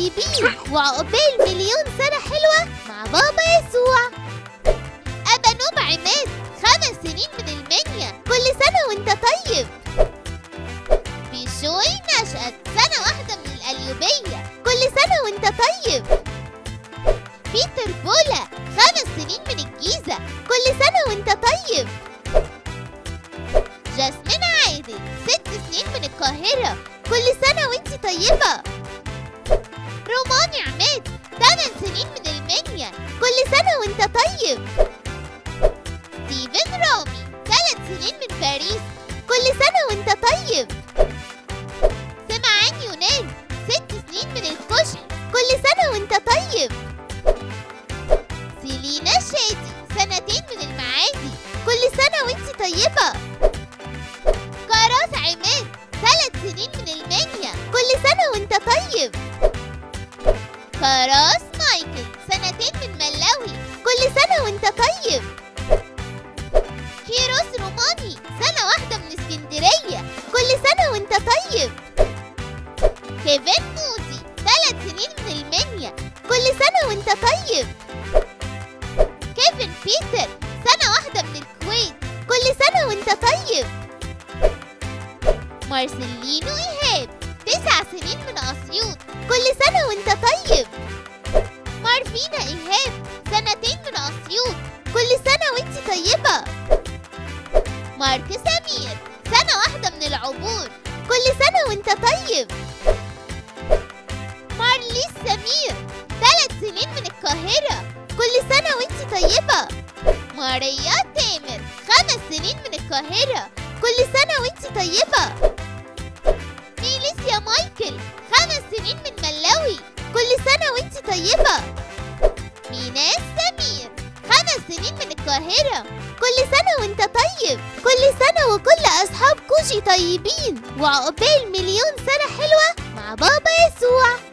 طيبين وعقبال مليون سنة حلوة مع بابا يسوع أبا نوب عماد خمس سنين من المنيا كل سنة وانت طيب بيشوي نشأت سنة واحدة من القليوبية كل سنة وانت طيب بيتر بولا خمس سنين من الجيزة كل سنة وانت طيب جاسمين عادل ست سنين من القاهرة كل سنة وانت طيبة روماني عماد تمن سنين من المنيا كل سنة وانت طيب ستيفن رامي ثلاث سنين من باريس كل سنة وانت طيب سمعان يونان ست سنين من الكشك كل سنة وانت طيب سيلينا شادي سنتين من المعادي كل سنة وانت طيبة كراس عماد ثلاث سنين من المنيا كل سنة وانت طيب كراس مايكل سنتين من ملاوي كل سنة وانت طيب كيروس روماني سنة واحدة من اسكندرية كل سنة وانت طيب كيفن موزي ثلاث سنين من المنيا كل سنة وانت طيب كيفن بيتر سنة واحدة من الكويت كل سنة وانت طيب مارسيلينو إيهاب تسع سنين من أسيوط كل سنة وانت طيب مارفينا إيهاب سنتين من أسيوط كل سنة وانت طيبة مارك سمير سنة واحدة من العبور كل سنة وانت طيب مارليس سمير ثلاث سنين من القاهرة كل سنة وانت طيبة ماريا تامر خمس سنين من القاهرة كل سنة وانت طيبة ميليسيا مايكل خمس سنين من ملاوي كل سنة وانت طيبة ميناس سمير خمس سنين من القاهرة كل سنة وانت طيب كل سنة وكل أصحاب كوجي طيبين وعقبال مليون سنة حلوة مع بابا يسوع